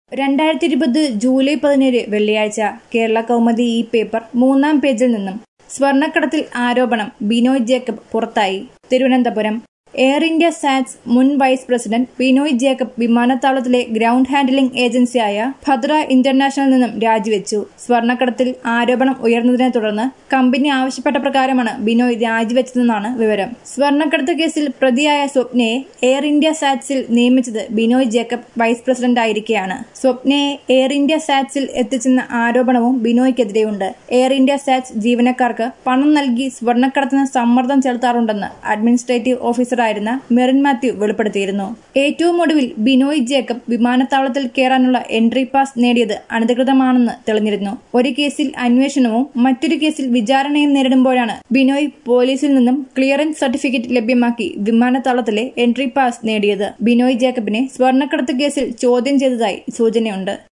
രണ്ടായിരത്തി ഇരുപത് ജൂലൈ പതിനേഴ് വെള്ളിയാഴ്ച കേരള കൗമുദി ഈ പേപ്പർ മൂന്നാം പേജിൽ നിന്നും സ്വർണ്ണക്കടത്തിൽ ആരോപണം ബിനോയ് ജേക്കബ് പുറത്തായി തിരുവനന്തപുരം എയർ ഇന്ത്യ സാറ്റ്സ് മുൻ വൈസ് പ്രസിഡന്റ് ബിനോയ് ജേക്കബ് വിമാനത്താവളത്തിലെ ഗ്രൗണ്ട് ഹാൻഡലിംഗ് ഏജൻസിയായ ഭദ്ര ഇന്റർനാഷണൽ നിന്നും രാജിവെച്ചു സ്വർണ്ണക്കടത്തിൽ ആരോപണം ഉയർന്നതിനെ തുടർന്ന് കമ്പനി ആവശ്യപ്പെട്ട പ്രകാരമാണ് ബിനോയ് രാജിവെച്ചതെന്നാണ് വിവരം സ്വർണ്ണക്കടത്ത് കേസിൽ പ്രതിയായ സ്വപ്നയെ എയർ ഇന്ത്യ സാറ്റ്സിൽ നിയമിച്ചത് ബിനോയ് ജേക്കബ് വൈസ് പ്രസിഡന്റ് ആയിരിക്കെയാണ് സ്വപ്നയെ എയർ ഇന്ത്യ സാറ്റ്സിൽ എത്തിച്ചെന്ന ആരോപണവും ബിനോയ്ക്കെതിരെയുണ്ട് എയർ ഇന്ത്യ സാറ്റ്സ് ജീവനക്കാർക്ക് പണം നൽകി സ്വർണ്ണക്കടത്തിന് സമ്മർദ്ദം ചെലുത്താറുണ്ടെന്ന് അഡ്മിനിസ്ട്രേറ്റീവ് ഓഫീസറായിരുന്ന മെറിൻ മാത്യു വെളിപ്പെടുത്തിയിരുന്നു ഏറ്റവും ഒടുവിൽ ബിനോയ് ജേക്കബ് വിമാനത്താവളത്തിൽ കയറാനുള്ള എൻട്രി പാസ് നേടിയത് അനധികൃതമാണെന്ന് തെളിഞ്ഞിരുന്നു ഒരു കേസിൽ അന്വേഷണവും മറ്റൊരു കേസിൽ വിചാരണയും നേരിടുമ്പോഴാണ് ബിനോയ് പോലീസിൽ നിന്നും ക്ലിയറൻസ് സർട്ടിഫിക്കറ്റ് ലഭ്യമാക്കി വിമാനത്താവളത്തിലെ എൻട്രി പാസ് നേടിയത് ബിനോയ് ജേക്കബിനെ സ്വർണ്ണക്കടത്ത് കേസിൽ ചോദ്യം ചെയ്തതായി സൂചനയുണ്ട്